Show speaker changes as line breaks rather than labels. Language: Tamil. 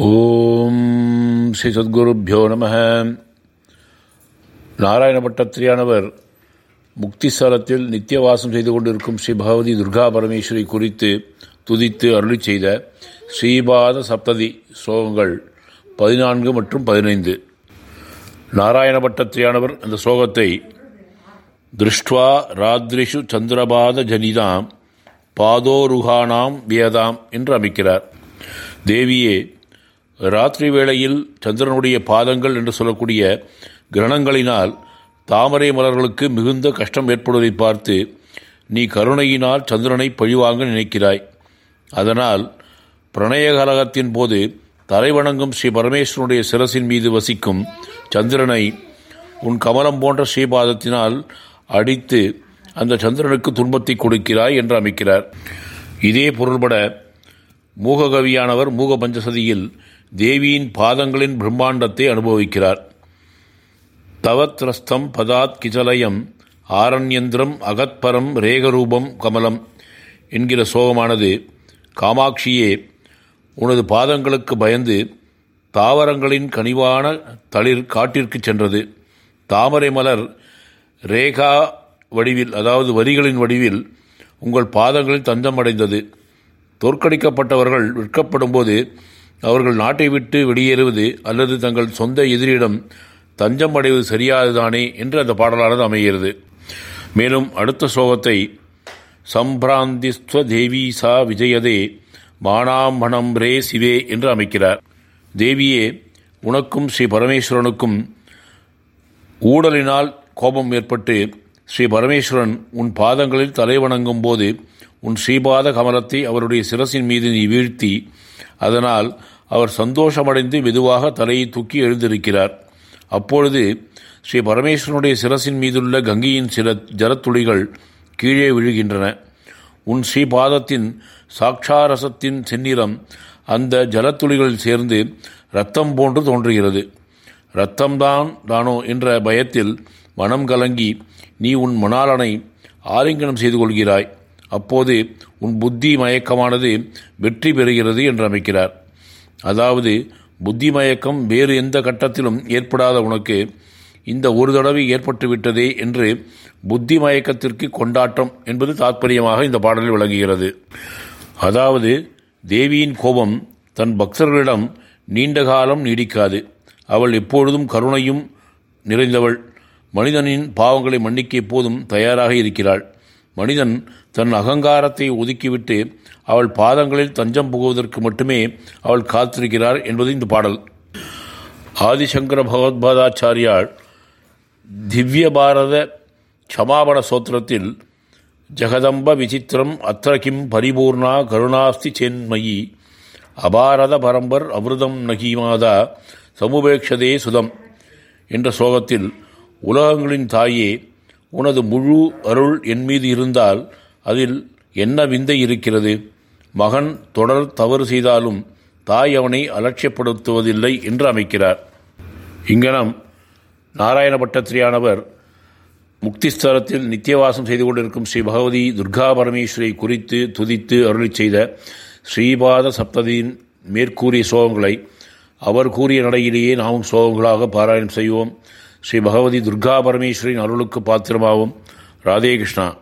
ஓம் ஸ்ரீ சத்குருப்பியோ நம நாராயண பட்டத்திரியானவர் முக்திஸ்தலத்தில் நித்தியவாசம் செய்து கொண்டிருக்கும் ஸ்ரீ பகவதி துர்கா பரமேஸ்வரி குறித்து துதித்து அருளி செய்த ஸ்ரீபாத சப்ததி ஸ்லோகங்கள் பதினான்கு மற்றும் பதினைந்து நாராயண பட்டத்திரியானவர் அந்த ஸ்லோகத்தை திருஷ்டுவா ராத்ரிஷு சந்திரபாத ஜனிதாம் பாதோருகானாம் வியதாம் என்று அமைக்கிறார் தேவியே ராத்திரி வேளையில் சந்திரனுடைய பாதங்கள் என்று சொல்லக்கூடிய கிரணங்களினால் தாமரை மலர்களுக்கு மிகுந்த கஷ்டம் ஏற்படுவதை பார்த்து நீ கருணையினால் சந்திரனை பழிவாங்க நினைக்கிறாய் அதனால் பிரணயகலகத்தின் போது தலைவணங்கும் ஸ்ரீ பரமேஸ்வரனுடைய சிரசின் மீது வசிக்கும் சந்திரனை உன் கமலம் போன்ற ஸ்ரீபாதத்தினால் அடித்து அந்த சந்திரனுக்கு துன்பத்தை கொடுக்கிறாய் என்று அமைக்கிறார் இதே பொருள்பட மூககவியானவர் மூக பஞ்சசதியில் தேவியின் பாதங்களின் பிரம்மாண்டத்தை அனுபவிக்கிறார் தவத்ரஸ்தம் பதாத் கிஜலயம் ஆரண்யந்திரம் அகத்பரம் ரேகரூபம் கமலம் என்கிற சோகமானது காமாட்சியே உனது பாதங்களுக்கு பயந்து தாவரங்களின் கனிவான தளிர் காட்டிற்கு சென்றது தாமரை மலர் ரேகா வடிவில் அதாவது வரிகளின் வடிவில் உங்கள் பாதங்களில் தஞ்சம் அடைந்தது தோற்கடிக்கப்பட்டவர்கள் விற்கப்படும் போது அவர்கள் நாட்டை விட்டு வெளியேறுவது அல்லது தங்கள் சொந்த எதிரியிடம் தஞ்சம் அடைவது சரியாதுதானே என்று அந்த பாடலானது அமைகிறது மேலும் அடுத்த ஸ்லோகத்தை சம்பிராந்திஸ்வ தேவி சா விஜயதே மானாமணம் ரே சிவே என்று அமைக்கிறார் தேவியே உனக்கும் ஸ்ரீ பரமேஸ்வரனுக்கும் ஊடலினால் கோபம் ஏற்பட்டு ஸ்ரீ பரமேஸ்வரன் உன் பாதங்களில் தலை வணங்கும் போது உன் ஸ்ரீபாத கமலத்தை அவருடைய சிரசின் மீது நீ வீழ்த்தி அதனால் அவர் சந்தோஷமடைந்து மெதுவாக தலையை தூக்கி எழுந்திருக்கிறார் அப்பொழுது ஸ்ரீ பரமேஸ்வரனுடைய சிரசின் மீதுள்ள கங்கையின் சில ஜலத்துளிகள் கீழே விழுகின்றன உன் ஸ்ரீபாதத்தின் சாட்சாரசத்தின் செந்நிறம் அந்த ஜலத்துளிகளில் சேர்ந்து இரத்தம் போன்று தோன்றுகிறது இரத்தம்தான் தானோ என்ற பயத்தில் மனம் கலங்கி நீ உன் மணாலனை ஆலிங்கனம் செய்து கொள்கிறாய் அப்போது உன் புத்தி மயக்கமானது வெற்றி பெறுகிறது என்று அமைக்கிறார் அதாவது புத்தி மயக்கம் வேறு எந்த கட்டத்திலும் ஏற்படாத உனக்கு இந்த ஒரு தடவை ஏற்பட்டுவிட்டதே என்று புத்தி மயக்கத்திற்கு கொண்டாட்டம் என்பது தாற்பயமாக இந்த பாடலில் விளங்குகிறது அதாவது தேவியின் கோபம் தன் பக்தர்களிடம் நீண்ட காலம் நீடிக்காது அவள் எப்பொழுதும் கருணையும் நிறைந்தவள் மனிதனின் பாவங்களை மன்னிக்க எப்போதும் தயாராக இருக்கிறாள் மனிதன் தன் அகங்காரத்தை ஒதுக்கிவிட்டு அவள் பாதங்களில் தஞ்சம் புகுவதற்கு மட்டுமே அவள் காத்திருக்கிறார் என்பது இந்த பாடல் ஆதிசங்கர பகவத்பாதாச்சாரியால் திவ்ய பாரத க்ஷமாபண சோத்திரத்தில் ஜெகதம்ப விசித்திரம் அத்திர கிம் பரிபூர்ணா கருணாஸ்தி சேன்மயி அபாரத பரம்பர் அமிர்தம் நகிமாதா சமுபேக்ஷதே சுதம் என்ற சோகத்தில் உலகங்களின் தாயே உனது முழு அருள் என் மீது இருந்தால் அதில் என்ன விந்தை இருக்கிறது மகன் தொடர் தவறு செய்தாலும் தாய் அவனை அலட்சியப்படுத்துவதில்லை என்று அமைக்கிறார் இங்கனம் நாராயண பட்டத்திரியானவர் முக்திஸ்தலத்தில் நித்தியவாசம் செய்து கொண்டிருக்கும் ஸ்ரீ பகவதி துர்கா பரமேஸ்வரை குறித்து துதித்து அருளி செய்த ஸ்ரீபாத சப்ததியின் மேற்கூறிய சோகங்களை அவர் கூறிய நடையிலேயே நாமும் சோகங்களாக பாராயணம் செய்வோம் ஸ்ரீ பகவதி துர்கா பரமேஸ்வரின் அருளுக்கு பாத்திரமாகும் ராதே கிருஷ்ணா